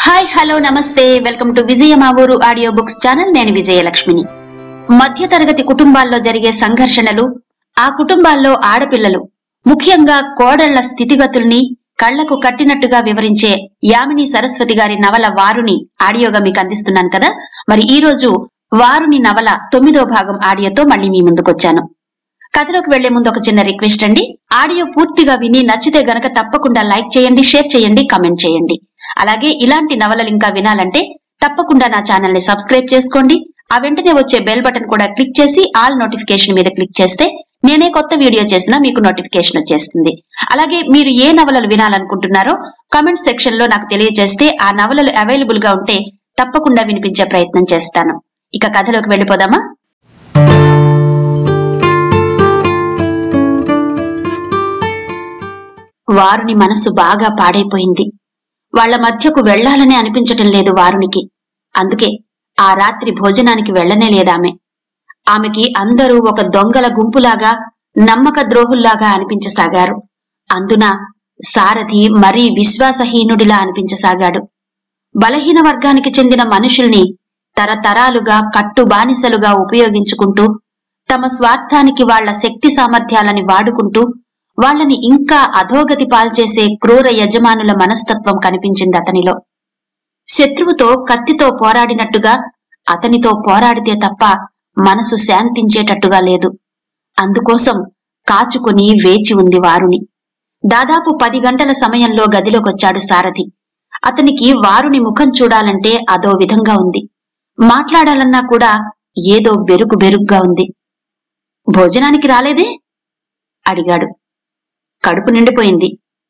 hi hello నమస్తే welcome to Vijaya మా ఊరు ఆడియో బుక్స్ ఛానల్ నేను విజయలక్ష్మిని మధ్యతరగతి కుటుంబాల్లో జరిగే సంఘర్షణలు ఆ కుటుంబాల్లో ఆడపిల్లలు ముఖ్యంగా కోడళ్ల స్థితిగతుల్ని కళ్లకు కట్టినట్టుగా వివరించే యామిని సరస్వతి గారి నవల వారుని ఆడియోగా మీకు అందిస్తున్నాను కదా మరి ఈ రోజు వారుని నవల తొమ్మిదో భాగం ఆడియోతో మళ్ళీ మీ ముందుకొచ్చాను కథలోకి వెళ్లే ముందు ఒక చిన్న రిక్వెస్ట్ అండి ఆడియో పూర్తిగా విని నచ్చితే గనక తప్పకుండా లైక్ చేయండి షేర్ చేయండి కామెంట్ చేయండి అలాగే ఇలాంటి నవలలు ఇంకా వినాలంటే తప్పకుండా నా ఛానల్ ని సబ్స్క్రైబ్ చేసుకోండి ఆ వెంటనే వచ్చే బెల్ బటన్ కూడా క్లిక్ చేసి ఆల్ నోటిఫికేషన్ మీద క్లిక్ చేస్తే నేనే కొత్త వీడియో చేసినా మీకు నోటిఫికేషన్ వచ్చేస్తుంది అలాగే మీరు ఏ నవలలు వినాలనుకుంటున్నారో కామెంట్ సెక్షన్ లో నాకు తెలియజేస్తే ఆ నవలలు అవైలబుల్ గా ఉంటే తప్పకుండా వినిపించే ప్రయత్నం చేస్తాను ఇక కథలోకి వెళ్ళిపోదామా వారుని మనసు బాగా పాడైపోయింది వాళ్ల మధ్యకు వెళ్లాలని అనిపించటం లేదు వారునికి అందుకే ఆ రాత్రి భోజనానికి వెళ్లనే లేదామె ఆమెకి అందరూ ఒక దొంగల గుంపులాగా నమ్మక ద్రోహుల్లాగా అనిపించసాగారు అందున సారథి మరీ విశ్వాసహీనుడిలా అనిపించసాగాడు బలహీన వర్గానికి చెందిన మనుషుల్ని తరతరాలుగా కట్టు బానిసలుగా ఉపయోగించుకుంటూ తమ స్వార్థానికి వాళ్ల శక్తి సామర్థ్యాలని వాడుకుంటూ వాళ్ళని ఇంకా అధోగతి పాల్చేసే క్రూర యజమానుల మనస్తత్వం కనిపించింది అతనిలో శత్రువుతో కత్తితో పోరాడినట్టుగా అతనితో పోరాడితే తప్ప మనసు శాంతించేటట్టుగా లేదు అందుకోసం కాచుకుని వేచి ఉంది వారుని దాదాపు పది గంటల సమయంలో గదిలోకొచ్చాడు సారథి అతనికి వారుని ముఖం చూడాలంటే అదో విధంగా ఉంది మాట్లాడాలన్నా కూడా ఏదో బెరుకు బెరుగ్గా ఉంది భోజనానికి రాలేదే అడిగాడు కడుపు నిండిపోయింది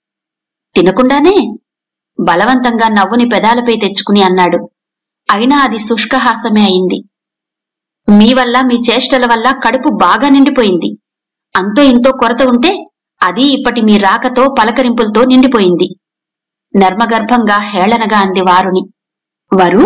తినకుండానే బలవంతంగా నవ్వుని పెదాలపై తెచ్చుకుని అన్నాడు అయినా అది శుష్కహాసమే అయింది మీ వల్ల మీ చేష్టల వల్ల కడుపు బాగా నిండిపోయింది అంతో ఇంతో కొరత ఉంటే అది ఇప్పటి మీ రాకతో పలకరింపులతో నిండిపోయింది నర్మగర్భంగా హేళనగా అంది వారుని వరు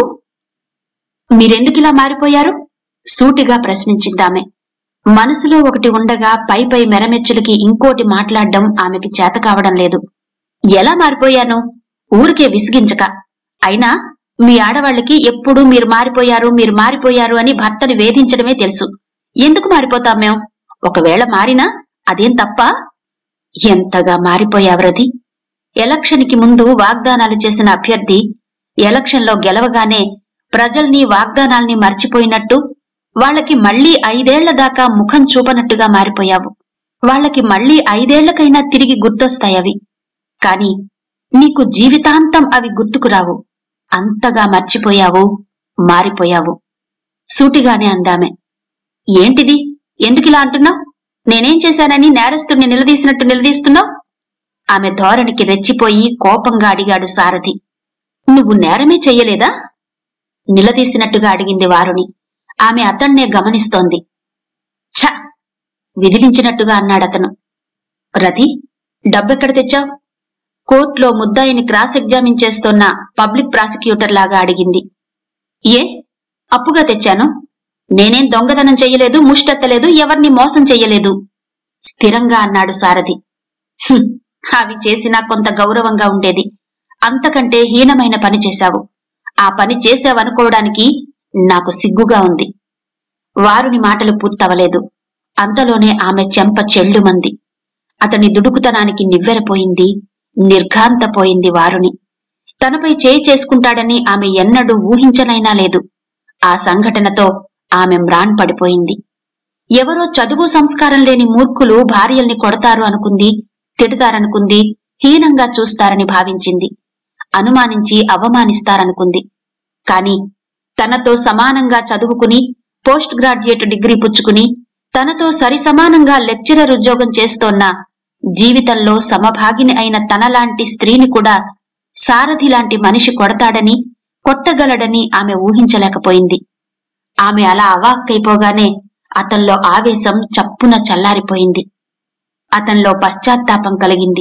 మీరెందుకిలా మారిపోయారు సూటిగా ప్రశ్నించిందామె మనసులో ఒకటి ఉండగా పై పై మెరమెచ్చులకి ఇంకోటి మాట్లాడడం ఆమెకి చేత కావడం లేదు ఎలా మారిపోయాను ఊరికే విసిగించక అయినా మీ ఆడవాళ్ళకి ఎప్పుడూ మీరు మారిపోయారు మీరు మారిపోయారు అని భర్తను వేధించడమే తెలుసు ఎందుకు మారిపోతాం మేం ఒకవేళ మారినా అదేం తప్ప ఎంతగా మారిపోయావ్రది ఎలక్షన్కి ముందు వాగ్దానాలు చేసిన అభ్యర్థి ఎలక్షన్లో గెలవగానే ప్రజల్ని వాగ్దానాల్ని మర్చిపోయినట్టు వాళ్ళకి మళ్లీ ఐదేళ్ల దాకా ముఖం చూపనట్టుగా మారిపోయావు వాళ్ళకి మళ్లీ ఐదేళ్లకైనా తిరిగి గుర్తొస్తాయవి కాని నీకు జీవితాంతం అవి గుర్తుకురావు అంతగా మర్చిపోయావు మారిపోయావు సూటిగానే అందామె ఏంటిది ఎందుకిలా అంటున్నావు నేనేం చేశానని నేరస్తుణ్ణి నిలదీసినట్టు నిలదీస్తున్నావు ఆమె ధోరణికి రెచ్చిపోయి కోపంగా అడిగాడు సారథి నువ్వు నేరమే చెయ్యలేదా నిలదీసినట్టుగా అడిగింది వారుని ఆమె అతన్నే గమనిస్తోంది ఛ విదిలించినట్టుగా అన్నాడతను రతి డబ్బెక్కడ తెచ్చావు కోర్టులో ముద్దాయిని క్రాస్ ఎగ్జామిన్ చేస్తోన్న పబ్లిక్ ప్రాసిక్యూటర్ లాగా అడిగింది ఏ అప్పుగా తెచ్చాను నేనేం దొంగతనం చెయ్యలేదు ముష్టెత్తలేదు ఎవరిని మోసం చెయ్యలేదు స్థిరంగా అన్నాడు సారథి "హుం, అవి చేసినా కొంత గౌరవంగా ఉండేది అంతకంటే హీనమైన పని చేశావు ఆ పని చేశావనుకోవడానికి నాకు సిగ్గుగా ఉంది వారుని మాటలు పూర్తవలేదు అంతలోనే ఆమె చెంప చెల్లుమంది అతని దుడుకుతనానికి నివ్వెరపోయింది నిర్ఘాంతపోయింది వారుని తనపై చేయి చేసుకుంటాడని ఆమె ఎన్నడూ ఊహించనైనా లేదు ఆ సంఘటనతో ఆమె మ్రాన్ పడిపోయింది ఎవరో చదువు సంస్కారం లేని మూర్ఖులు భార్యల్ని కొడతారు అనుకుంది తిడతారనుకుంది హీనంగా చూస్తారని భావించింది అనుమానించి అవమానిస్తారనుకుంది కాని తనతో సమానంగా చదువుకుని పోస్ట్ గ్రాడ్యుయేట్ డిగ్రీ పుచ్చుకుని తనతో సరిసమానంగా లెక్చరర్ ఉద్యోగం చేస్తోన్న జీవితంలో సమభాగిని అయిన తనలాంటి స్త్రీని కూడా సారథి లాంటి మనిషి కొడతాడని కొట్టగలడని ఆమె ఊహించలేకపోయింది ఆమె అలా అవాక్కైపోగానే అతనిలో ఆవేశం చప్పున చల్లారిపోయింది అతనిలో పశ్చాత్తాపం కలిగింది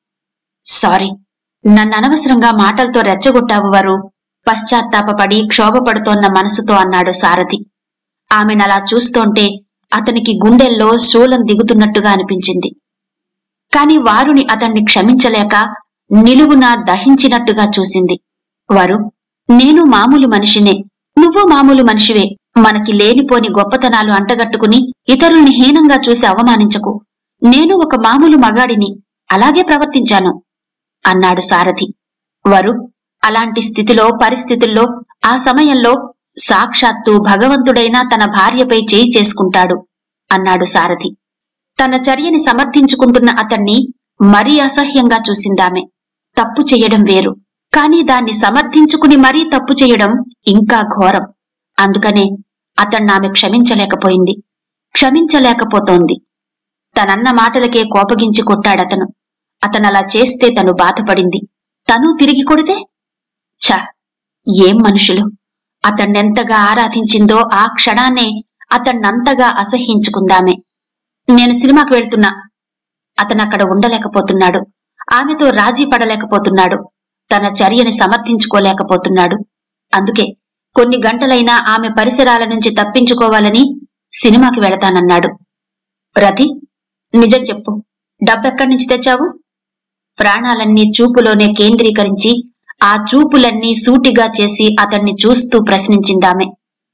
సారీ నన్ను అనవసరంగా మాటలతో రెచ్చగొట్టావు వారు పశ్చాత్తాపపడి క్షోభపడుతోన్న మనసుతో అన్నాడు సారథి ఆమెనలా చూస్తోంటే అతనికి గుండెల్లో శూలం దిగుతున్నట్టుగా అనిపించింది కాని వారుని అతన్ని క్షమించలేక నిలువున దహించినట్టుగా చూసింది వారు నేను మామూలు మనిషినే నువ్వు మామూలు మనిషివే మనకి లేనిపోని గొప్పతనాలు అంటగట్టుకుని ఇతరుల్ని హీనంగా చూసి అవమానించకు నేను ఒక మామూలు మగాడిని అలాగే ప్రవర్తించాను అన్నాడు సారథి వరు అలాంటి స్థితిలో పరిస్థితుల్లో ఆ సమయంలో సాక్షాత్తు భగవంతుడైనా తన భార్యపై చేయి చేసుకుంటాడు అన్నాడు సారథి తన చర్యని సమర్థించుకుంటున్న అతన్ని మరీ అసహ్యంగా చూసిందామె తప్పు చెయ్యడం వేరు కాని దాన్ని సమర్థించుకుని మరీ తప్పు చెయ్యడం ఇంకా ఘోరం అందుకనే అతన్నామె క్షమించలేకపోయింది క్షమించలేకపోతోంది తనన్న మాటలకే కోపగించి కొట్టాడతను అతనలా చేస్తే తను బాధపడింది తను తిరిగి కొడితే ఛ ఏం మనుషులు అతన్నెంతగా ఆరాధించిందో ఆ క్షణాన్నే అతన్నంతగా అసహ్యించుకుందామే నేను సినిమాకు వెళ్తున్నా అతనక్కడ ఉండలేకపోతున్నాడు ఆమెతో రాజీ పడలేకపోతున్నాడు తన చర్యని సమర్థించుకోలేకపోతున్నాడు అందుకే కొన్ని గంటలైనా ఆమె పరిసరాల నుంచి తప్పించుకోవాలని సినిమాకి వెళతానన్నాడు రతి నిజం చెప్పు డబ్బెక్కడి నుంచి తెచ్చావు ప్రాణాలన్నీ చూపులోనే కేంద్రీకరించి ఆ చూపులన్నీ సూటిగా చేసి అతన్ని చూస్తూ ప్రశ్నించిందామె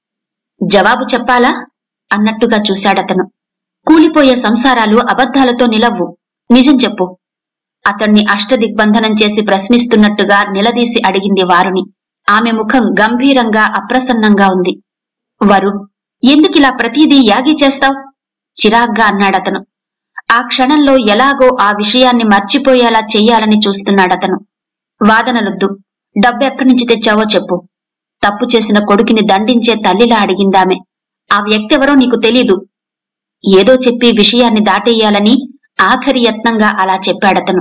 జవాబు చెప్పాలా అన్నట్టుగా చూశాడతను కూలిపోయే సంసారాలు అబద్ధాలతో నిలవ్వు నిజం చెప్పు అతన్ని అష్టదిగ్బంధనం చేసి ప్రశ్నిస్తున్నట్టుగా నిలదీసి అడిగింది వారుని ఆమె ముఖం గంభీరంగా అప్రసన్నంగా ఉంది వరు ఎందుకిలా ప్రతిదీ యాగి చేస్తావ్ చిరాగ్గా అన్నాడతను ఆ క్షణంలో ఎలాగో ఆ విషయాన్ని మర్చిపోయేలా చెయ్యాలని చూస్తున్నాడతను వాదనలొద్దు డబ్బు ఎక్కడి నుంచి తెచ్చావో చెప్పు తప్పు చేసిన కొడుకుని దండించే తల్లిలా అడిగిందామె ఆ వ్యక్తి ఎవరో నీకు తెలీదు ఏదో చెప్పి విషయాన్ని దాటేయాలని ఆఖరి యత్నంగా అలా చెప్పాడతను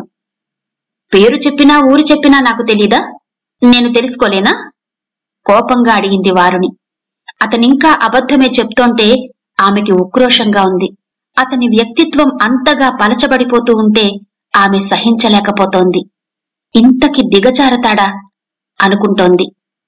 పేరు చెప్పినా ఊరు చెప్పినా నాకు తెలీదా నేను తెలుసుకోలేనా కోపంగా అడిగింది వారుని అతనింకా అబద్ధమే చెప్తోంటే ఆమెకి ఉక్రోషంగా ఉంది అతని వ్యక్తిత్వం అంతగా పలచబడిపోతూ ఉంటే ఆమె సహించలేకపోతోంది ఇంతకి దిగజారతాడా అనుకుంటోంది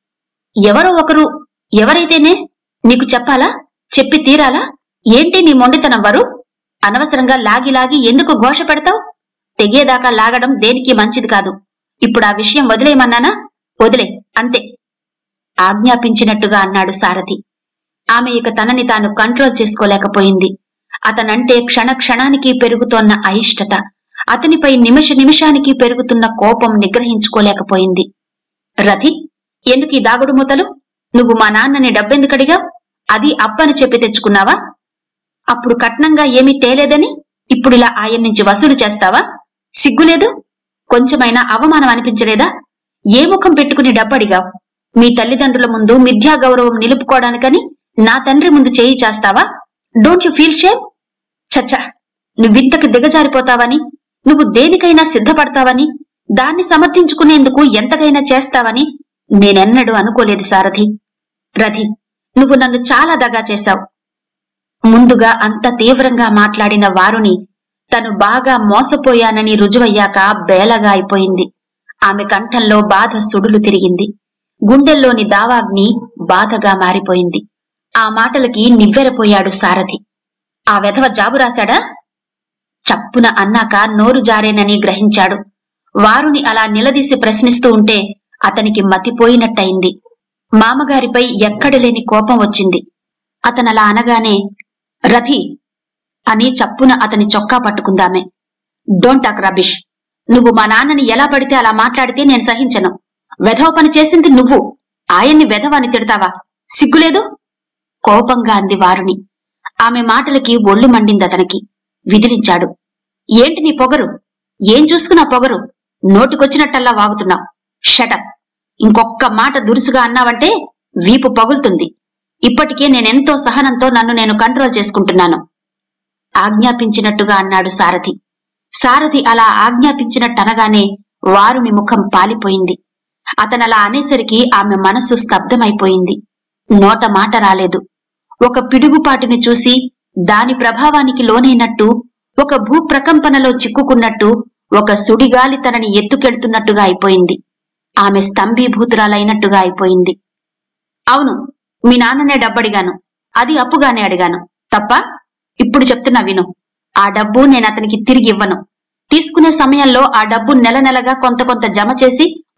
ఎవరో ఒకరు ఎవరైతేనే నీకు చెప్పాలా చెప్పి తీరాలా ఏంటి నీ మొండితనం వరు అనవసరంగా లాగి లాగి ఎందుకు ఘోష పెడతావు తెగేదాకా లాగడం దేనికి మంచిది కాదు ఇప్పుడు ఆ విషయం వదిలేయమన్నానా వదిలే అంతే ఆజ్ఞాపించినట్టుగా అన్నాడు సారథి ఆమె ఇక తనని తాను కంట్రోల్ చేసుకోలేకపోయింది అతనంటే క్షణ క్షణానికి పెరుగుతోన్న అయిష్టత అతనిపై నిమిష నిమిషానికి పెరుగుతున్న కోపం నిగ్రహించుకోలేకపోయింది రథి ఎందుకు ఈ దాగుడు మూతలు నువ్వు మా నాన్నని డబ్బెందుకు అడిగావు అది అప్పని చెప్పి తెచ్చుకున్నావా అప్పుడు కట్నంగా ఏమీ తేలేదని ఇప్పుడిలా ఆయన నుంచి వసూలు చేస్తావా సిగ్గులేదు కొంచెమైనా అవమానం అనిపించలేదా ఏ ముఖం పెట్టుకుని డబ్బడిగావు మీ తల్లిదండ్రుల ముందు మిథ్యా గౌరవం నిలుపుకోవడానికని నా తండ్రి ముందు చేయి చేస్తావా డోంట్ యు ఫీల్ షేమ్ చచ్చా నువ్వింతకు దిగజారిపోతావని నువ్వు దేనికైనా సిద్ధపడతావని దాన్ని సమర్థించుకునేందుకు ఎంతకైనా చేస్తావని నేనెన్నడూ అనుకోలేదు సారథి రథి నువ్వు నన్ను చాలా దగా చేశావు ముందుగా అంత తీవ్రంగా మాట్లాడిన వారుని తను బాగా మోసపోయానని రుజువయ్యాక బేలగా అయిపోయింది ఆమె కంఠంలో బాధ సుడులు తిరిగింది గుండెల్లోని దావాగ్ని బాధగా మారిపోయింది ఆ మాటలకి నివ్వెరపోయాడు సారథి ఆ వెధవ జాబు రాశాడా చప్పున అన్నాక నోరు జారేనని గ్రహించాడు వారుని అలా నిలదీసి ప్రశ్నిస్తూ ఉంటే అతనికి మతిపోయినట్టయింది మామగారిపై ఎక్కడలేని కోపం వచ్చింది అతనలా అనగానే రథి అని చప్పున అతని చొక్కా పట్టుకుందామే డోంట్ టాక్ రబిష్ నువ్వు మా నాన్నని ఎలా పడితే అలా మాట్లాడితే నేను సహించను వెధవ పని చేసింది నువ్వు ఆయన్ని వెధవాని తిడతావా సిగ్గులేదు కోపంగా అంది వారుని ఆమె మాటలకి ఒళ్ళు మండింది అతనికి విదిలించాడు ఏంటి నీ పొగరు ఏం చూసుకున్నా పొగరు నోటికొచ్చినట్టల్లా వాగుతున్నావు షటప్ ఇంకొక్క మాట దురుసుగా అన్నావంటే వీపు పగులుతుంది ఇప్పటికే నేనెంతో సహనంతో నన్ను నేను కంట్రోల్ చేసుకుంటున్నాను ఆజ్ఞాపించినట్టుగా అన్నాడు సారథి సారథి అలా ఆజ్ఞాపించినట్టనగానే వారుని ముఖం పాలిపోయింది అతనలా అనేసరికి ఆమె మనస్సు స్తబ్దమైపోయింది నోట మాట రాలేదు ఒక పిడుగుపాటుని చూసి దాని ప్రభావానికి లోనైనట్టు ఒక భూప్రకంపనలో చిక్కుకున్నట్టు ఒక సుడిగాలి తనని ఎత్తుకెళ్తున్నట్టుగా అయిపోయింది ఆమె స్తంభీభూతురాలైనట్టుగా అయిపోయింది అవును మీ నాన్ననే డబ్బడిగాను అది అప్పుగానే అడిగాను తప్ప ఇప్పుడు చెప్తున్నా విను ఆ డబ్బు నేను అతనికి తిరిగి ఇవ్వను తీసుకునే సమయంలో ఆ డబ్బు నెల నెలగా కొంత కొంత జమ చేసి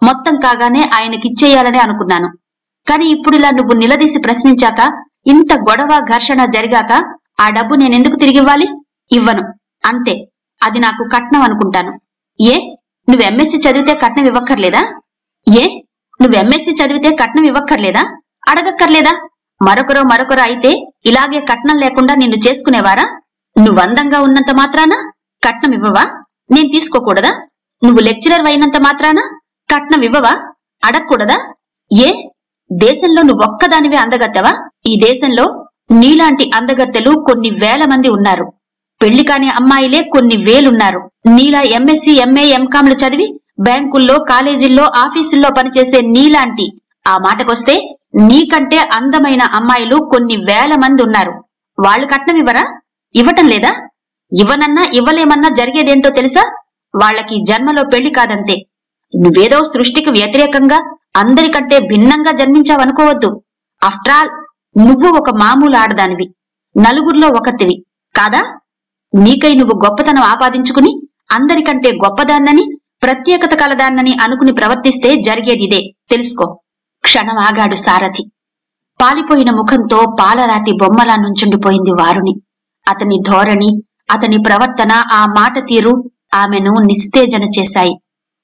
మొత్తం కాగానే ఆయనకిచ్చేయాలని అనుకున్నాను కాని ఇప్పుడిలా నువ్వు నిలదీసి ప్రశ్నించాక ఇంత గొడవ ఘర్షణ జరిగాక ఆ డబ్బు నేనెందుకు తిరిగివ్వాలి ఇవ్వను అంతే అది నాకు కట్నం అనుకుంటాను ఏ నువ్వు ఎంఎస్సి చదివితే కట్నం ఇవ్వక్కర్లేదా ఏ నువ్వు ఎంఎస్సి చదివితే కట్నం ఇవ్వక్కర్లేదా అడగక్కర్లేదా మరొకరో మరొకరు అయితే ఇలాగే కట్నం లేకుండా నిన్ను చేసుకునేవారా నువ్వు అందంగా ఉన్నంత మాత్రాన కట్నం ఇవ్వవా నేను తీసుకోకూడదా నువ్వు లెక్చరర్ అయినంత మాత్రాన కట్నం ఇవ్వవా అడగకూడదా ఏ దేశంలో నువ్వొక్కదానివే అందగత్తెవా ఈ దేశంలో నీలాంటి అందగత్తెలు కొన్ని వేల మంది ఉన్నారు పెళ్లి కాని అమ్మాయిలే కొన్ని వేలున్నారు నీలా ఎంఎస్సి ఎంఏ ఎంకాంలు చదివి బ్యాంకుల్లో కాలేజీల్లో ఆఫీసుల్లో పనిచేసే నీలాంటి ఆ మాటకొస్తే నీకంటే అందమైన అమ్మాయిలు కొన్ని వేల మంది ఉన్నారు వాళ్ళు కట్నం ఇవ్వరా ఇవ్వటం లేదా ఇవ్వనన్నా ఇవ్వలేమన్నా జరిగేదేంటో తెలుసా వాళ్ళకి జన్మలో పెళ్లి కాదంతే నువ్వేదో సృష్టికి వ్యతిరేకంగా అందరికంటే భిన్నంగా జన్మించావనుకోవద్దు ఆఫ్టర్ ఆల్ నువ్వు ఒక మామూలు ఆడదానివి నలుగురిలో ఒకతివి కాదా నీకై నువ్వు గొప్పతనం ఆపాదించుకుని అందరికంటే గొప్పదాన్నని ప్రత్యేకత కలదాన్నని అనుకుని ప్రవర్తిస్తే జరిగేదిదే తెలుసుకో క్షణం ఆగాడు సారథి పాలిపోయిన ముఖంతో పాలరాతి బొమ్మలా నుంచుండిపోయింది వారుని అతని ధోరణి అతని ప్రవర్తన ఆ మాట తీరు ఆమెను నిస్తేజన చేశాయి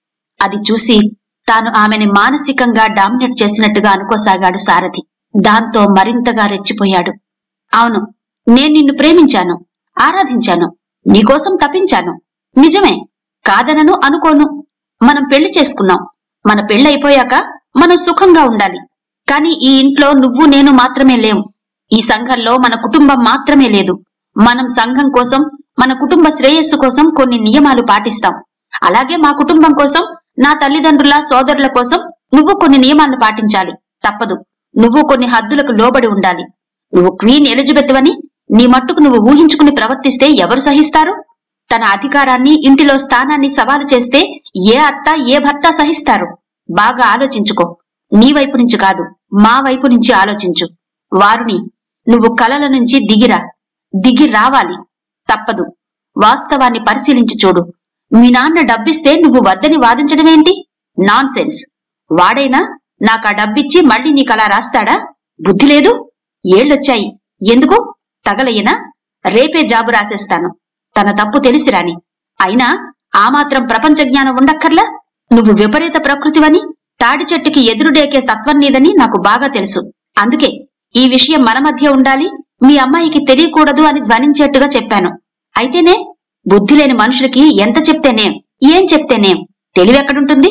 అది చూసి తాను ఆమెని మానసికంగా డామినేట్ చేసినట్టుగా అనుకోసాగాడు సారథి దాంతో మరింతగా రెచ్చిపోయాడు అవును నేను నిన్ను ప్రేమించాను ఆరాధించాను నీకోసం తపించాను నిజమే కాదనను అనుకోను మనం పెళ్లి చేసుకున్నాం మన పెళ్ళైపోయాక మనం సుఖంగా ఉండాలి కాని ఈ ఇంట్లో నువ్వు నేను మాత్రమే లేం ఈ సంఘంలో మన కుటుంబం మాత్రమే లేదు మనం సంఘం కోసం మన కుటుంబ శ్రేయస్సు కోసం కొన్ని నియమాలు పాటిస్తాం అలాగే మా కుటుంబం కోసం నా తల్లిదండ్రుల సోదరుల కోసం నువ్వు కొన్ని నియమాలను పాటించాలి తప్పదు నువ్వు కొన్ని హద్దులకు లోబడి ఉండాలి నువ్వు క్వీన్ ఎలిజబెత్ అని నీ మట్టుకు నువ్వు ఊహించుకుని ప్రవర్తిస్తే ఎవరు సహిస్తారు తన అధికారాన్ని ఇంటిలో స్థానాన్ని సవాలు చేస్తే ఏ అత్త ఏ భర్త సహిస్తారు బాగా ఆలోచించుకో నీ వైపు నుంచి కాదు మా వైపు నుంచి ఆలోచించు వారుని నువ్వు కలల నుంచి దిగిరా దిగి రావాలి తప్పదు వాస్తవాన్ని పరిశీలించి చూడు మీ నాన్న డబ్బిస్తే నువ్వు వద్దని వాదించడమేంటి నాన్ సెన్స్ వాడైనా నాకా డబ్బిచ్చి మళ్ళీ నీకలా రాస్తాడా బుద్ధి లేదు ఏళ్ళొచ్చాయి ఎందుకు తగలయ్యనా రేపే జాబు రాసేస్తాను తన తప్పు తెలిసి రాని అయినా ఆ మాత్రం ప్రపంచ జ్ఞానం ఉండక్కర్లా నువ్వు విపరీత ప్రకృతివని తాడి చెట్టుకి ఎదురుడేకే తత్వం నీదని నాకు బాగా తెలుసు అందుకే ఈ విషయం మన మధ్య ఉండాలి మీ అమ్మాయికి తెలియకూడదు అని ధ్వనించేట్టుగా చెప్పాను అయితేనే బుద్ధి లేని మనుషులకి ఎంత చెప్తేనేం ఏం చెప్తేనేం తెలివెక్కడుంటుంది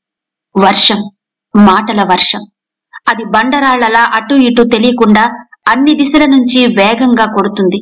వర్షం మాటల వర్షం అది బండరాళ్లలా అటు ఇటు తెలియకుండా అన్ని దిశల నుంచి వేగంగా కొడుతుంది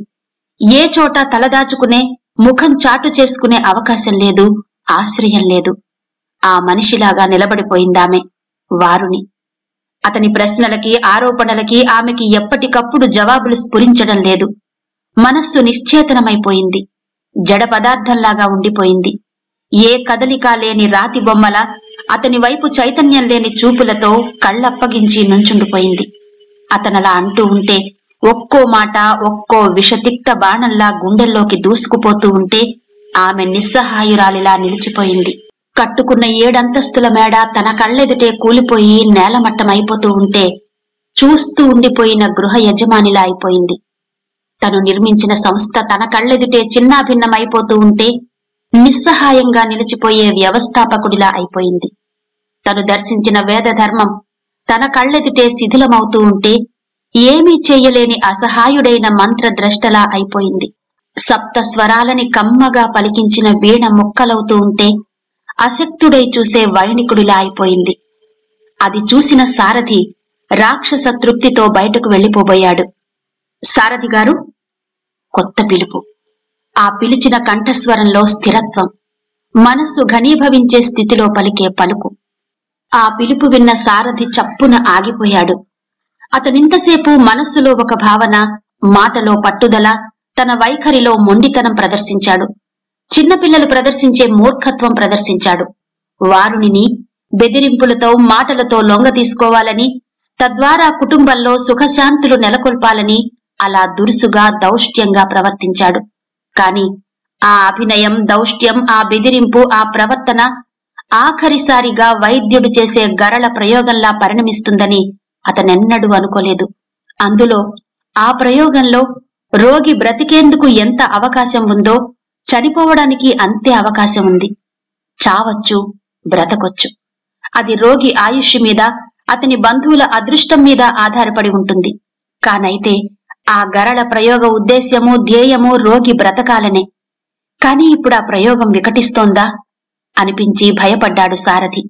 ఏ చోట తలదాచుకునే ముఖం చాటు చేసుకునే అవకాశం లేదు ఆశ్రయం లేదు ఆ మనిషిలాగా నిలబడిపోయిందామె వారుని అతని ప్రశ్నలకి ఆరోపణలకి ఆమెకి ఎప్పటికప్పుడు జవాబులు స్ఫురించడం లేదు మనస్సు నిశ్చేతనమైపోయింది జడ పదార్థంలాగా ఉండిపోయింది ఏ కదలిక లేని రాతి బొమ్మల అతని వైపు చైతన్యం లేని చూపులతో కళ్ళప్పగించి నుంచుండిపోయింది అతనలా అంటూ ఉంటే ఒక్కో మాట ఒక్కో విషతిక్త బాణంలా గుండెల్లోకి దూసుకుపోతూ ఉంటే ఆమె నిస్సహాయురాలిలా నిలిచిపోయింది కట్టుకున్న ఏడంతస్తుల మేడ తన కళ్ళెదుటే కూలిపోయి నేలమట్టమైపోతూ ఉంటే చూస్తూ ఉండిపోయిన గృహ యజమానిలా అయిపోయింది తను నిర్మించిన సంస్థ తన కళ్ళెదుటే చిన్నాభిన్నమైపోతూ ఉంటే నిస్సహాయంగా నిలిచిపోయే వ్యవస్థాపకుడిలా అయిపోయింది తను దర్శించిన వేద ధర్మం తన కళ్ళెదుటే శిథిలమవుతూ ఉంటే ఏమీ చెయ్యలేని అసహాయుడైన మంత్రద్రష్టలా అయిపోయింది సప్త స్వరాలని కమ్మగా పలికించిన వీణ ముక్కలవుతూ ఉంటే అశక్తుడై చూసే వైణికుడిలా అయిపోయింది అది చూసిన సారథి రాక్షస తృప్తితో బయటకు వెళ్లిపోబోయాడు సారథి గారు కొత్త పిలుపు ఆ పిలిచిన కంఠస్వరంలో స్థిరత్వం మనస్సు ఘనీభవించే స్థితిలో పలికే పలుకు ఆ పిలుపు విన్న సారథి చప్పున ఆగిపోయాడు అతనింతసేపు మనస్సులో ఒక భావన మాటలో పట్టుదల తన వైఖరిలో మొండితనం ప్రదర్శించాడు చిన్నపిల్లలు ప్రదర్శించే మూర్ఖత్వం ప్రదర్శించాడు వారునిని బెదిరింపులతో మాటలతో లొంగ తీసుకోవాలని తద్వారా కుటుంబంలో సుఖశాంతులు నెలకొల్పాలని అలా దురుసుగా దౌష్ట్యంగా ప్రవర్తించాడు కాని ఆ అభినయం దౌష్ట్యం ఆ బెదిరింపు ఆ ప్రవర్తన ఆఖరిసారిగా వైద్యుడు చేసే గరళ ప్రయోగంలా పరిణమిస్తుందని అతనెన్నడూ అనుకోలేదు అందులో ఆ ప్రయోగంలో రోగి బ్రతికేందుకు ఎంత అవకాశం ఉందో చనిపోవడానికి అంతే అవకాశం ఉంది చావచ్చు బ్రతకొచ్చు అది రోగి ఆయుష్ మీద అతని బంధువుల అదృష్టం మీద ఆధారపడి ఉంటుంది కానైతే ఆ గరళ ప్రయోగ ఉద్దేశ్యము ధ్యేయము రోగి బ్రతకాలనే కాని ఇప్పుడు ఆ ప్రయోగం వికటిస్తోందా అనిపించి భయపడ్డాడు సారథి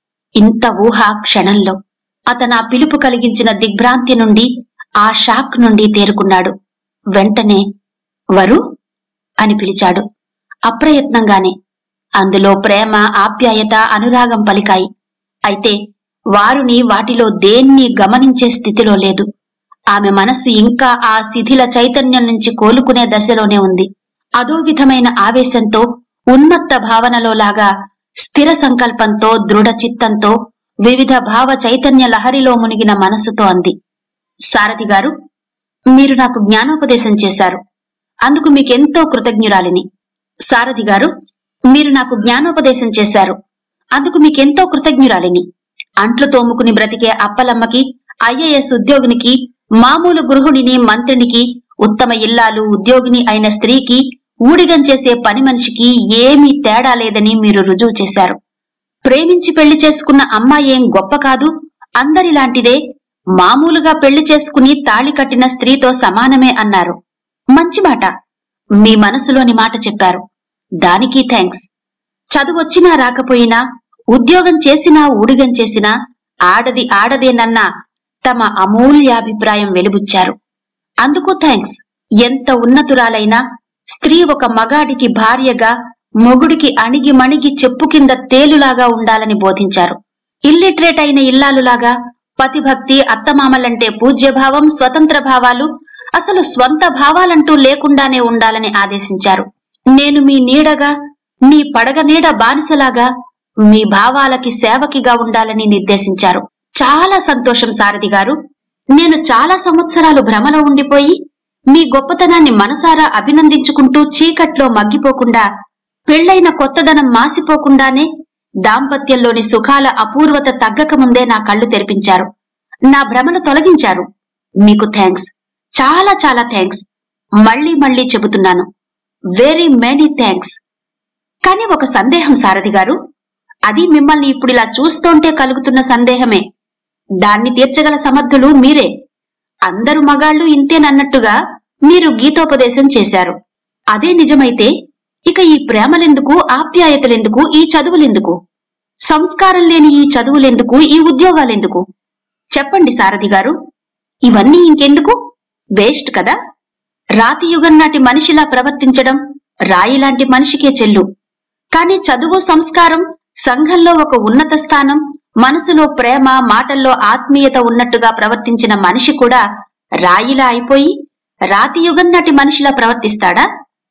ఇంత ఊహ క్షణంలో అతను ఆ పిలుపు కలిగించిన దిగ్భ్రాంతి నుండి ఆ షాక్ నుండి తేరుకున్నాడు వెంటనే వరు అని పిలిచాడు అప్రయత్నంగానే అందులో ప్రేమ ఆప్యాయత అనురాగం పలికాయి అయితే వారుని వాటిలో దేన్ని గమనించే స్థితిలో లేదు ఆమె మనస్సు ఇంకా ఆ శిథిల చైతన్యం నుంచి కోలుకునే దశలోనే ఉంది అదో విధమైన ఆవేశంతో ఉన్మత్త భావనలో లాగా స్థిర సంకల్పంతో దృఢ చిత్తంతో వివిధ భావ చైతన్య లహరిలో మునిగిన మనస్సుతో అంది సారథి గారు మీరు నాకు జ్ఞానోపదేశం చేశారు అందుకు మీకెంతో కృతజ్ఞురాలిని సారథి గారు మీరు నాకు జ్ఞానోపదేశం చేశారు అందుకు మీకెంతో కృతజ్ఞురాలిని అంట్లు తోముకుని బ్రతికే అప్పలమ్మకి ఐఏఎస్ ఉద్యోగినికి మామూలు గృహిణిని మంత్రినికి ఉత్తమ ఇల్లాలు ఉద్యోగిని అయిన స్త్రీకి ఊడిగం చేసే పని మనిషికి ఏమీ తేడా లేదని మీరు రుజువు చేశారు ప్రేమించి పెళ్లి చేసుకున్న అమ్మాయి ఏం గొప్ప కాదు అందరిలాంటిదే మామూలుగా పెళ్లి చేసుకుని తాళి కట్టిన స్త్రీతో సమానమే అన్నారు మంచి మాట మీ మనసులోని మాట చెప్పారు దానికి థ్యాంక్స్ చదువొచ్చినా రాకపోయినా ఉద్యోగం చేసినా ఊడిగం చేసినా ఆడది ఆడదేనన్న తమ అమూల్యాభిప్రాయం వెలుబుచ్చారు అందుకు థ్యాంక్స్ ఎంత ఉన్నతురాలైనా స్త్రీ ఒక మగాడికి భార్యగా మొగుడికి అణిగి మణిగి చెప్పు కింద తేలులాగా ఉండాలని బోధించారు ఇల్లిటరేట్ అయిన ఇల్లాలులాగా పతిభక్తి అత్తమామలంటే పూజ్యభావం స్వతంత్ర భావాలు అసలు స్వంత భావాలంటూ లేకుండానే ఉండాలని ఆదేశించారు నేను మీ నీడగా నీ పడగ నీడ బానిసలాగా మీ భావాలకి సేవకిగా ఉండాలని నిర్దేశించారు చాలా సంతోషం సారథి గారు నేను చాలా సంవత్సరాలు భ్రమలో ఉండిపోయి మీ గొప్పతనాన్ని మనసారా అభినందించుకుంటూ చీకట్లో మగ్గిపోకుండా పెళ్లైన కొత్తదనం మాసిపోకుండానే దాంపత్యంలోని సుఖాల అపూర్వత తగ్గకముందే నా కళ్ళు తెరిపించారు నా భ్రమను తొలగించారు మీకు థ్యాంక్స్ చాలా చాలా థ్యాంక్స్ మళ్ళీ మళ్ళీ చెబుతున్నాను వెరీ మెనీ థ్యాంక్స్ కానీ ఒక సందేహం సారథి గారు అది మిమ్మల్ని ఇప్పుడు ఇలా చూస్తుంటే కలుగుతున్న సందేహమే దాన్ని తీర్చగల సమర్థులు మీరే అందరు మగాళ్ళు ఇంతేనన్నట్టుగా మీరు గీతోపదేశం చేశారు అదే నిజమైతే ఇక ఈ ప్రేమలెందుకు ఆప్యాయతలెందుకు ఈ చదువులెందుకు సంస్కారం లేని ఈ చదువులెందుకు ఈ ఉద్యోగాలెందుకు చెప్పండి సారథి గారు ఇవన్నీ ఇంకెందుకు వేస్ట్ కదా రాతి యుగం నాటి మనిషిలా ప్రవర్తించడం రాయిలాంటి మనిషికే చెల్లు కాని చదువు సంస్కారం సంఘంలో ఒక ఉన్నత స్థానం మనసులో ప్రేమ మాటల్లో ఆత్మీయత ఉన్నట్టుగా ప్రవర్తించిన మనిషి కూడా రాయిలా అయిపోయి రాతి యుగం నాటి మనిషిలా ప్రవర్తిస్తాడా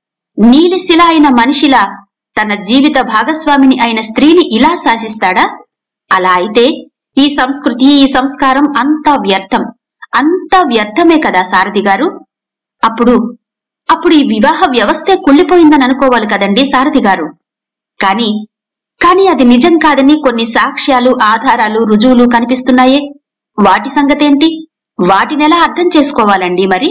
నీలిశిల అయిన మనిషిలా తన జీవిత భాగస్వామిని అయిన స్త్రీని ఇలా శాసిస్తాడా అలా అయితే ఈ సంస్కృతి ఈ సంస్కారం అంతా వ్యర్థం అంతా వ్యర్థమే కదా సారథి గారు అప్పుడు అప్పుడు ఈ వివాహ వ్యవస్థే కుళ్ళిపోయిందని అనుకోవాలి కదండి సారథి గారు కాని కాని అది నిజం కాదని కొన్ని సాక్ష్యాలు ఆధారాలు రుజువులు కనిపిస్తున్నాయే వాటి సంగతేంటి వాటినెలా అర్థం చేసుకోవాలండి మరి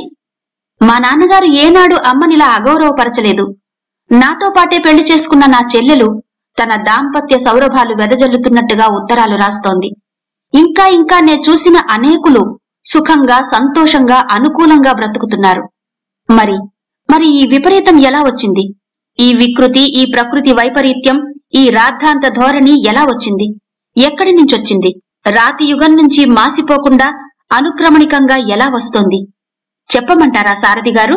మా నాన్నగారు ఏనాడు అమ్మనిలా అగౌరవపరచలేదు నాతో పాటే పెళ్లి చేసుకున్న నా చెల్లెలు తన దాంపత్య సౌరభాలు వెదజల్లుతున్నట్టుగా ఉత్తరాలు రాస్తోంది ఇంకా ఇంకా నే చూసిన అనేకులు సుఖంగా సంతోషంగా అనుకూలంగా బ్రతుకుతున్నారు మరి మరి ఈ విపరీతం ఎలా వచ్చింది ఈ వికృతి ఈ ప్రకృతి వైపరీత్యం ఈ రాద్ధాంత ధోరణి ఎలా వచ్చింది ఎక్కడి నుంచొచ్చింది రాతి యుగం నుంచి మాసిపోకుండా అనుక్రమణికంగా ఎలా వస్తోంది చెప్పమంటారా సారథి గారు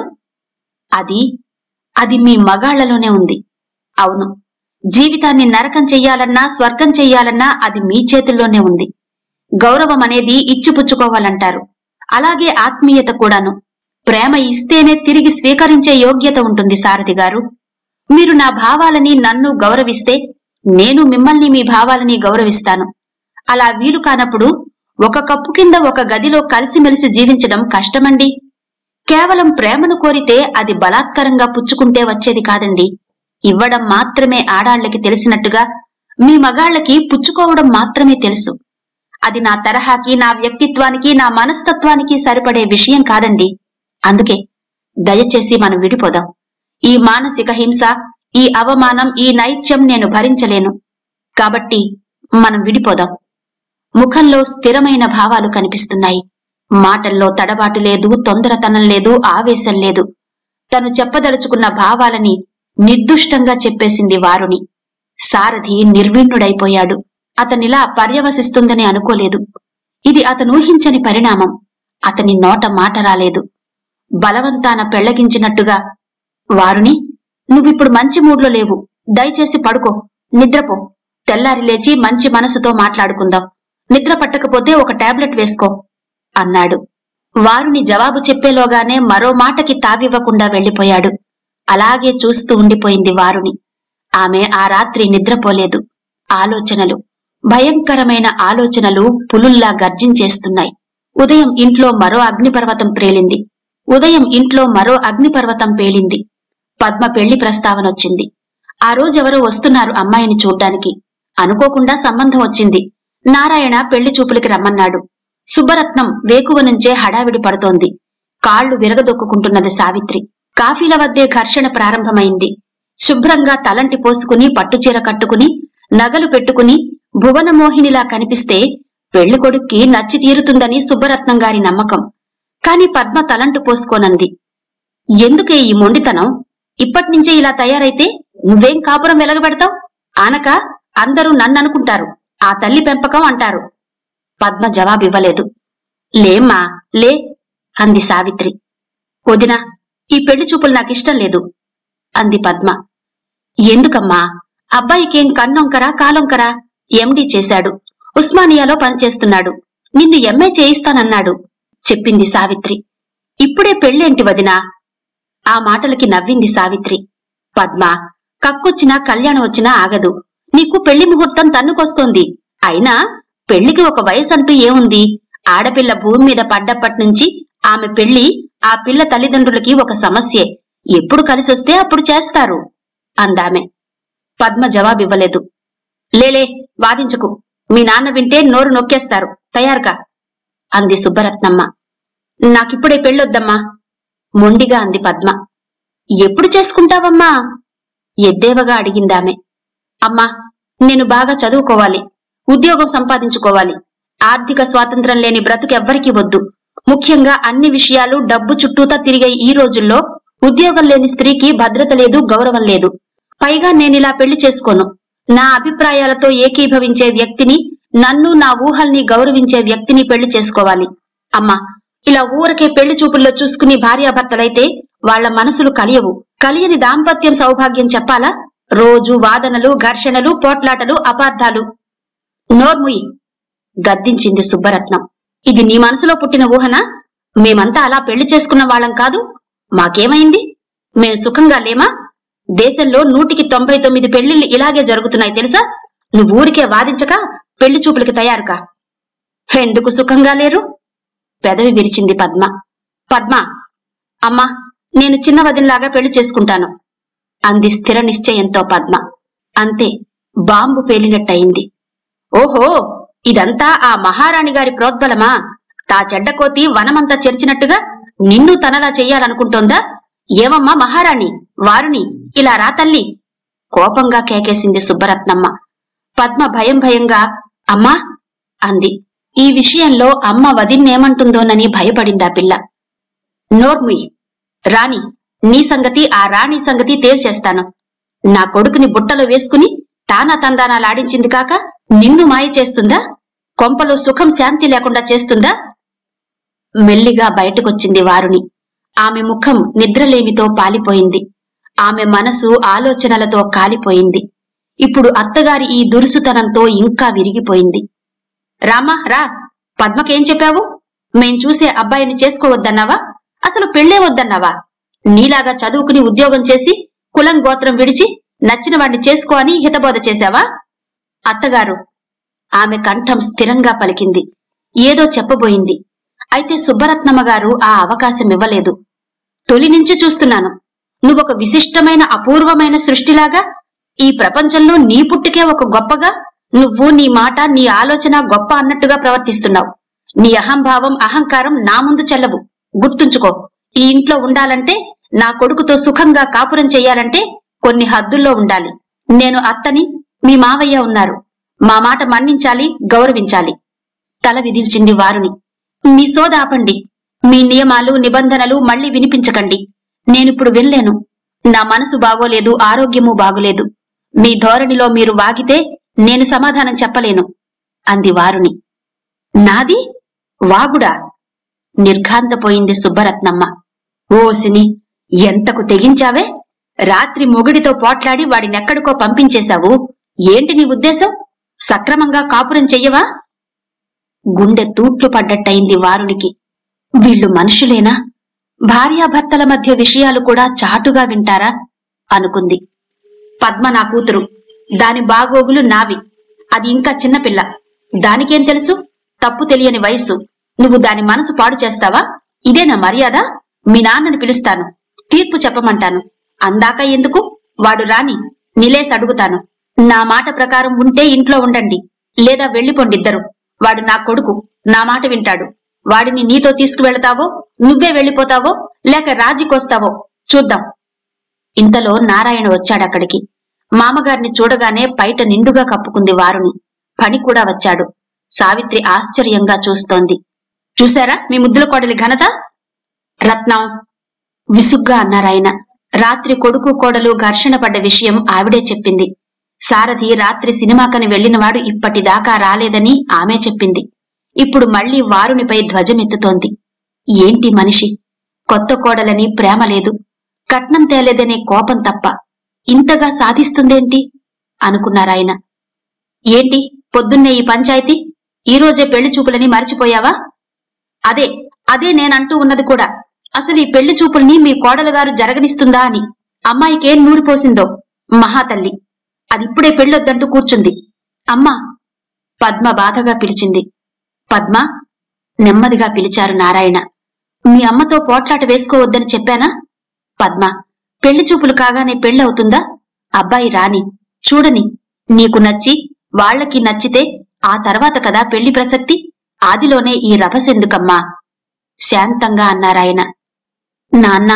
అది అది మీ మగాళ్లలోనే ఉంది అవును జీవితాన్ని నరకం చెయ్యాలన్నా స్వర్గం చెయ్యాలన్నా అది మీ చేతుల్లోనే ఉంది గౌరవం అనేది ఇచ్చిపుచ్చుకోవాలంటారు అలాగే ఆత్మీయత కూడాను ప్రేమ ఇస్తేనే తిరిగి స్వీకరించే యోగ్యత ఉంటుంది సారథి గారు మీరు నా భావాలని నన్ను గౌరవిస్తే నేను మిమ్మల్ని మీ భావాలని గౌరవిస్తాను అలా వీలు కానప్పుడు ఒక కప్పు కింద ఒక గదిలో కలిసిమెలిసి జీవించడం కష్టమండి కేవలం ప్రేమను కోరితే అది బలాత్కారంగా పుచ్చుకుంటే వచ్చేది కాదండి ఇవ్వడం మాత్రమే ఆడాళ్లకి తెలిసినట్టుగా మీ మగాళ్ళకి పుచ్చుకోవడం మాత్రమే తెలుసు అది నా తరహాకి నా వ్యక్తిత్వానికి నా మనస్తత్వానికి సరిపడే విషయం కాదండి అందుకే దయచేసి మనం విడిపోదాం ఈ మానసిక హింస ఈ అవమానం ఈ నైత్యం నేను భరించలేను కాబట్టి మనం విడిపోదాం ముఖంలో స్థిరమైన భావాలు కనిపిస్తున్నాయి మాటల్లో తడబాటు లేదు తొందరతనం లేదు ఆవేశం లేదు తను చెప్పదలుచుకున్న భావాలని నిర్దుష్టంగా చెప్పేసింది వారుని సారథి నిర్విణ్ణుడైపోయాడు అతనిలా పర్యవసిస్తుందని అనుకోలేదు ఇది అతను ఊహించని పరిణామం అతని నోట మాట రాలేదు బలవంతాన పెళ్లగించినట్టుగా వారుని నువ్విప్పుడు మంచి మూడ్లో లేవు దయచేసి పడుకో నిద్రపో తెల్లారి లేచి మంచి మనసుతో మాట్లాడుకుందాం నిద్ర పట్టకపోతే ఒక టాబ్లెట్ వేసుకో అన్నాడు వారుని జవాబు చెప్పేలోగానే మరో మాటకి తావివ్వకుండా వెళ్లిపోయాడు అలాగే చూస్తూ ఉండిపోయింది వారుని ఆమె ఆ రాత్రి నిద్రపోలేదు ఆలోచనలు భయంకరమైన ఆలోచనలు పులుల్లా గర్జించేస్తున్నాయి ఉదయం ఇంట్లో మరో అగ్నిపర్వతం ప్రేలింది ఉదయం ఇంట్లో మరో అగ్నిపర్వతం పేలింది పద్మ పెళ్లి ప్రస్తావనొచ్చింది ఆ రోజెవరో వస్తున్నారు అమ్మాయిని చూడ్డానికి అనుకోకుండా సంబంధం వచ్చింది నారాయణ పెళ్లి చూపులకి రమ్మన్నాడు సుబ్బరత్నం వేకువ నుంచే హడావిడి పడుతోంది కాళ్లు విరగదొక్కుంటున్నది సావిత్రి కాఫీల వద్దే ఘర్షణ ప్రారంభమైంది శుభ్రంగా తలంటి పోసుకుని పట్టుచీర కట్టుకుని నగలు పెట్టుకుని భువనమోహినిలా కనిపిస్తే పెళ్లి కొడుక్కి నచ్చి తీరుతుందని సుబ్బరత్నం గారి నమ్మకం కాని పద్మ తలంటు పోసుకోనంది ఎందుకే ఈ మొండితనం ఇప్పటినుంచే ఇలా తయారైతే నువ్వేం కాపురం వెలగబెడతావు ఆనక అందరూ నన్ననుకుంటారు ఆ తల్లి పెంపకం అంటారు పద్మ జవాబివ్వలేదు లేమ్మా లే అంది సావిత్రి వదినా ఈ పెళ్లి చూపులు నాకిష్టం లేదు అంది పద్మ ఎందుకమ్మా అబ్బాయికేం కన్నొంకరా కాలొంకరా ఎండి చేశాడు ఉస్మానియాలో పనిచేస్తున్నాడు నిన్ను ఎంఏ చేయిస్తానన్నాడు చెప్పింది సావిత్రి ఇప్పుడే పెళ్ళేంటి వదినా ఆ మాటలకి నవ్వింది సావిత్రి పద్మ కక్కొచ్చినా కళ్యాణం వచ్చినా ఆగదు నీకు పెళ్లి ముహూర్తం తన్నుకొస్తోంది అయినా పెళ్లికి ఒక వయసంటూ ఏముంది ఆడపిల్ల భూమి మీద పడ్డప్పటి నుంచి ఆమె పెళ్లి ఆ పిల్ల తల్లిదండ్రులకి ఒక సమస్యే ఎప్పుడు కలిసొస్తే అప్పుడు చేస్తారు అందామె పద్మ జవాబివ్వలేదు లేలే వాదించకు మీ నాన్న వింటే నోరు నొక్కేస్తారు తయారుగా అంది సుబ్బరత్నమ్మ నాకిప్పుడే పెళ్ళొద్దమ్మా మొండిగా అంది పద్మ ఎప్పుడు చేసుకుంటావమ్మా ఎద్దేవగా అడిగిందామె అమ్మా నేను బాగా చదువుకోవాలి ఉద్యోగం సంపాదించుకోవాలి ఆర్థిక స్వాతంత్రం లేని బ్రతుకెవ్వరికీ వద్దు ముఖ్యంగా అన్ని విషయాలు డబ్బు చుట్టూతా తిరిగే ఈ రోజుల్లో ఉద్యోగం లేని స్త్రీకి భద్రత లేదు గౌరవం లేదు పైగా నేనిలా పెళ్లి చేసుకోను నా అభిప్రాయాలతో ఏకీభవించే వ్యక్తిని నన్ను నా ఊహల్ని గౌరవించే వ్యక్తిని పెళ్లి చేసుకోవాలి అమ్మా ఇలా ఊరకే పెళ్లి చూపుల్లో చూసుకుని భార్యాభర్తలైతే వాళ్ల మనసులు కలియవు కలియని దాంపత్యం సౌభాగ్యం చెప్పాలా రోజు వాదనలు ఘర్షణలు పోట్లాటలు అపార్థాలు నోర్ముయి గద్దించింది సుబ్బరత్నం ఇది నీ మనసులో పుట్టిన ఊహనా మేమంతా అలా పెళ్లి చేసుకున్న వాళ్ళం కాదు మాకేమైంది మేం సుఖంగా లేమా దేశంలో నూటికి తొంభై తొమ్మిది పెళ్లిళ్లు ఇలాగే జరుగుతున్నాయి తెలుసా నువ్వు ఊరికే వాదించక పెళ్లి చూపులకి తయారుకా ఎందుకు సుఖంగా లేరు పెదవి విరిచింది పద్మ పద్మ అమ్మా నేను చిన్న వదినలాగా పెళ్లి చేసుకుంటాను అంది స్థిర నిశ్చయంతో పద్మ అంతే బాంబు పేలినట్టయింది ఓహో ఇదంతా ఆ మహారాణి గారి ప్రోద్బలమా తా చెడ్డకోతి వనమంతా చెరిచినట్టుగా నిన్ను తనలా చెయ్యాలనుకుంటోందా ఏవమ్మా మహారాణి వారుని ఇలా రా తల్లి కోపంగా కేకేసింది సుబ్బరత్నమ్మ పద్మ భయం భయంగా అమ్మా అంది ఈ విషయంలో అమ్మ వదిన్నేమంటుందోనని భయపడిందా పిల్ల నోర్ముయ్ రాణి నీ సంగతి ఆ రాణి సంగతి తేల్చేస్తాను నా కొడుకుని బుట్టలో వేసుకుని తానా తందానాలాడించింది కాక నిన్ను మాయ చేస్తుందా కొంపలో సుఖం శాంతి లేకుండా చేస్తుందా మెల్లిగా బయటకొచ్చింది వారుని ఆమె ముఖం నిద్రలేమితో పాలిపోయింది ఆమె మనసు ఆలోచనలతో కాలిపోయింది ఇప్పుడు అత్తగారి ఈ దురుసుతనంతో ఇంకా విరిగిపోయింది రామా రా పద్మకేం చెప్పావు మేం చూసే అబ్బాయిని చేసుకోవద్దన్నావా అసలు పెళ్ళే వద్దన్నావా నీలాగా చదువుకుని ఉద్యోగం చేసి కులం గోత్రం విడిచి నచ్చిన వాడిని చేసుకో అని హితబోధ చేశావా అత్తగారు ఆమె కంఠం స్థిరంగా పలికింది ఏదో చెప్పబోయింది అయితే సుబ్బరత్నమ్మ గారు ఆ అవకాశం ఇవ్వలేదు తొలి నుంచి చూస్తున్నాను నువ్వొక విశిష్టమైన అపూర్వమైన సృష్టిలాగా ఈ ప్రపంచంలో నీ పుట్టుకే ఒక గొప్పగా నువ్వు నీ మాట నీ ఆలోచన గొప్ప అన్నట్టుగా ప్రవర్తిస్తున్నావు నీ అహంభావం అహంకారం నా ముందు చెల్లవు గుర్తుంచుకో ఈ ఇంట్లో ఉండాలంటే నా కొడుకుతో సుఖంగా కాపురం చెయ్యాలంటే కొన్ని హద్దుల్లో ఉండాలి నేను అత్తని మీ మావయ్య ఉన్నారు మా మాట మన్నించాలి గౌరవించాలి తల విదిల్చింది వారుని మీ సోద ఆపండి మీ నియమాలు నిబంధనలు మళ్ళీ వినిపించకండి నేనిప్పుడు వినలేను నా మనసు బాగోలేదు ఆరోగ్యము బాగోలేదు మీ ధోరణిలో మీరు వాగితే నేను సమాధానం చెప్పలేను అంది వారుని నాది వాగుడా నిర్ఘాంతపోయింది సుబ్బరత్నమ్మ ఓసిని ఎంతకు తెగించావే రాత్రి మొగుడితో పోట్లాడి వాడినెక్కడికో పంపించేశావు ఏంటి నీ ఉద్దేశం సక్రమంగా కాపురం చెయ్యవా గుండె తూట్లు పడ్డట్టయింది వారునికి వీళ్ళు మనుషులేనా భార్యాభర్తల మధ్య విషయాలు కూడా చాటుగా వింటారా అనుకుంది పద్మ నా కూతురు దాని బాగోగులు నావి అది ఇంకా చిన్నపిల్ల దానికేం తెలుసు తప్పు తెలియని వయస్సు నువ్వు దాని మనసు పాడు చేస్తావా ఇదేనా మర్యాద మీ నాన్నని పిలుస్తాను తీర్పు చెప్పమంటాను అందాక ఎందుకు వాడు రాని నిలేసి అడుగుతాను నా మాట ప్రకారం ఉంటే ఇంట్లో ఉండండి లేదా వెళ్ళిపోండిద్దరు వాడు నా కొడుకు నా మాట వింటాడు వాడిని నీతో తీసుకువెళతావో నువ్వే వెళ్ళిపోతావో లేక రాజీకొస్తావో చూద్దాం ఇంతలో నారాయణ వచ్చాడక్కడికి మామగారిని చూడగానే పైట నిండుగా కప్పుకుంది వారుని పని కూడా వచ్చాడు సావిత్రి ఆశ్చర్యంగా చూస్తోంది చూశారా మీ ముద్దుల కోడలి ఘనత రత్నం విసుగ్గా అన్నారాయన రాత్రి కొడుకు కోడలు ఘర్షణ పడ్డ విషయం ఆవిడే చెప్పింది సారథి రాత్రి సినిమాకని వెళ్లినవాడు ఇప్పటిదాకా రాలేదని ఆమె చెప్పింది ఇప్పుడు మళ్లీ వారునిపై ధ్వజమెత్తుతోంది ఏంటి మనిషి కొత్త కోడలని ప్రేమ లేదు కట్నం తేలేదనే కోపం తప్ప ఇంతగా సాధిస్తుందేంటి అనుకున్నారాయన ఏంటి పొద్దున్నే ఈ పంచాయతీ ఈ రోజే పెళ్లి చూపులని మర్చిపోయావా అదే అదే నేనంటూ ఉన్నది కూడా అసలు ఈ పెళ్లి చూపుల్ని మీ కోడలు గారు జరగనిస్తుందా అని అమ్మాయికేం నూరిపోసిందో మహాతల్లి అది ఇప్పుడే పెళ్ళొద్దంటూ కూర్చుంది అమ్మా పద్మ బాధగా పిలిచింది పద్మ నెమ్మదిగా పిలిచారు నారాయణ మీ అమ్మతో పోట్లాట వేసుకోవద్దని చెప్పానా పద్మ పెళ్లి చూపులు కాగానే పెళ్ళవుతుందా అబ్బాయి రాని చూడని నీకు నచ్చి వాళ్ళకి నచ్చితే ఆ తర్వాత కదా పెళ్లి ప్రసక్తి ఆదిలోనే ఈ రభసెందుకమ్మా శాంతంగా అన్నారాయన నాన్న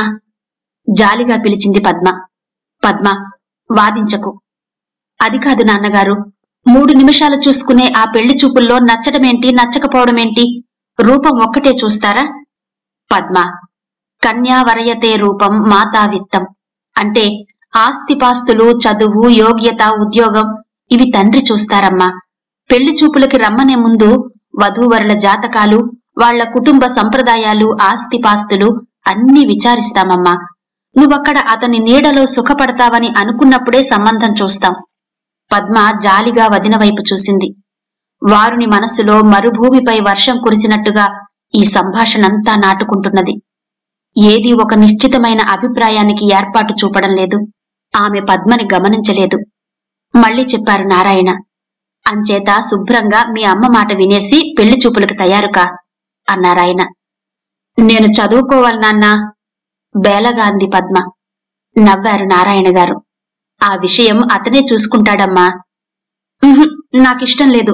జాలిగా పిలిచింది పద్మ పద్మ వాదించకు అది కాదు నాన్నగారు మూడు నిమిషాలు చూసుకునే ఆ పెళ్లి చూపుల్లో నచ్చడమేంటి నచ్చకపోవడమేంటి రూపం ఒక్కటే చూస్తారా పద్మ కన్యావరయతే రూపం మాతా విత్తం అంటే ఆస్తిపాస్తులు చదువు యోగ్యత ఉద్యోగం ఇవి తండ్రి చూస్తారమ్మా పెళ్లి చూపులకి రమ్మనే ముందు వధూవరుల జాతకాలు వాళ్ళ కుటుంబ సంప్రదాయాలు ఆస్తిపాస్తులు అన్నీ విచారిస్తామమ్మా నువ్వక్కడ అతని నీడలో సుఖపడతావని అనుకున్నప్పుడే సంబంధం చూస్తాం పద్మ జాలిగా వదిన వైపు చూసింది వారుని మనసులో మరుభూమిపై వర్షం కురిసినట్టుగా ఈ సంభాషణంతా నాటుకుంటున్నది ఏది ఒక నిశ్చితమైన అభిప్రాయానికి ఏర్పాటు చూపడం లేదు ఆమె పద్మని గమనించలేదు మళ్ళీ చెప్పారు నారాయణ అంచేత శుభ్రంగా మీ అమ్మ మాట వినేసి పెళ్లి చూపులకు తయారుకా అన్నారాయన నేను చదువుకోవాలి నాన్నా బేలగా అంది పద్మ నవ్వారు నారాయణ గారు ఆ విషయం అతనే చూసుకుంటాడమ్మా "ఉహుం, నాకిష్టం లేదు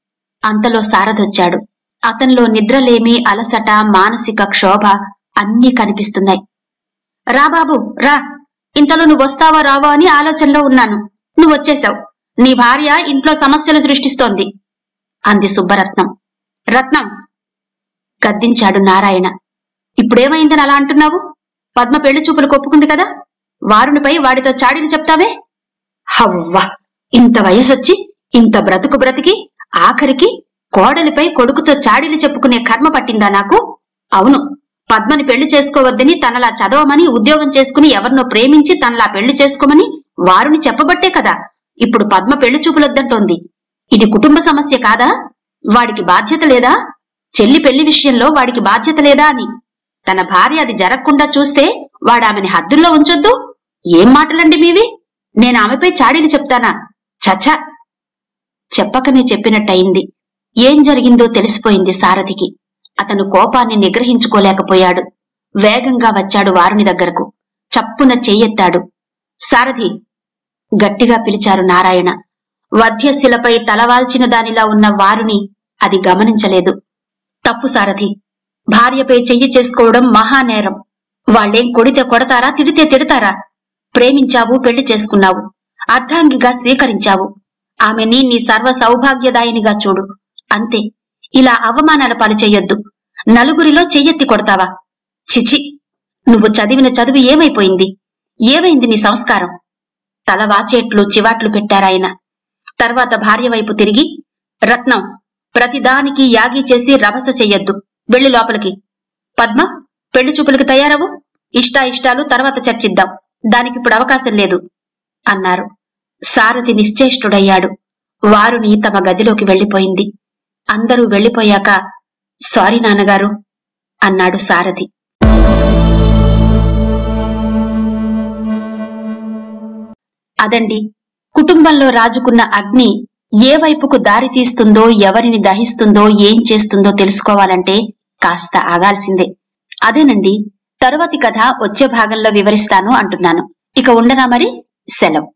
అంతలో సారథొచ్చాడు అతనిలో నిద్రలేమి అలసట మానసిక క్షోభ అన్నీ కనిపిస్తున్నాయి రా బాబు రా ఇంతలో నువ్వు వస్తావా రావా అని ఆలోచనలో ఉన్నాను నువ్వు వచ్చేశావు నీ భార్య ఇంట్లో సమస్యలు సృష్టిస్తోంది అంది సుబ్బరత్నం రత్నం గద్దించాడు నారాయణ ఇప్పుడేమైందని అలా అంటున్నావు పద్మ పెళ్లి చూపులు కొప్పుకుంది కదా వారునిపై వాడితో చాడీలు చెప్తావే హవ్వ ఇంత వయసొచ్చి ఇంత బ్రతుకు బ్రతికి ఆఖరికి కోడలిపై కొడుకుతో చాడీలు చెప్పుకునే కర్మ పట్టిందా నాకు అవును పద్మని పెళ్లి చేసుకోవద్దని తనలా చదవమని ఉద్యోగం చేసుకుని ఎవరినో ప్రేమించి తనలా పెళ్లి చేసుకోమని వారుని చెప్పబట్టే కదా ఇప్పుడు పద్మ పెళ్లి చూపులొద్దంటోంది ఇది కుటుంబ సమస్య కాదా వాడికి బాధ్యత లేదా చెల్లి పెళ్లి విషయంలో వాడికి బాధ్యత లేదా అని తన భార్య అది జరగకుండా చూస్తే వాడామెని హద్దుల్లో ఉంచొద్దు ఏం మాటలండి మీవి నేను ఆమెపై చాడీలు చెప్తానా చచ్చ చెప్పకనే చెప్పినట్టయింది ఏం జరిగిందో తెలిసిపోయింది సారథికి అతను కోపాన్ని నిగ్రహించుకోలేకపోయాడు వేగంగా వచ్చాడు వారుని దగ్గరకు చప్పున చెయ్యెత్తాడు సారథి గట్టిగా పిలిచారు నారాయణ వధ్యశిలపై తలవాల్చిన దానిలా ఉన్న వారుని అది గమనించలేదు తప్పు సారథి భార్యపై చెయ్యి చేసుకోవడం మహానేరం వాళ్ళేం కొడితే కొడతారా తిడితే తిడతారా ప్రేమించావు పెళ్లి చేసుకున్నావు అర్ధాంగిగా స్వీకరించావు ఆమెని నీ సర్వ సౌభాగ్యదాయినిగా చూడు అంతే ఇలా అవమానాల పాలు చెయ్యొద్దు నలుగురిలో చెయ్యెత్తి కొడతావా చిచి నువ్వు చదివిన చదువు ఏమైపోయింది ఏమైంది నీ సంస్కారం తల వాచేట్లు చివాట్లు పెట్టారాయన తర్వాత భార్య వైపు తిరిగి రత్నం ప్రతిదానికి యాగి చేసి రభస చెయ్యొద్దు వెళ్లి లోపలికి పద్మ పెళ్లి చూపులకు తయారవు ఇష్టాయిష్టాలు తర్వాత చర్చిద్దాం దానికిప్పుడు అవకాశం లేదు అన్నారు సారథి నిశ్చేష్టుడయ్యాడు వారుని తమ గదిలోకి వెళ్లిపోయింది అందరూ వెళ్లిపోయాక సారీ నాన్నగారు అన్నాడు సారథి అదండి కుటుంబంలో రాజుకున్న అగ్ని ఏ వైపుకు దారి తీస్తుందో ఎవరిని దహిస్తుందో ఏం చేస్తుందో తెలుసుకోవాలంటే కాస్త ఆగాల్సిందే అదేనండి తరువాతి కథ వచ్చే భాగంలో వివరిస్తాను అంటున్నాను ఇక ఉండనా మరి సెలవు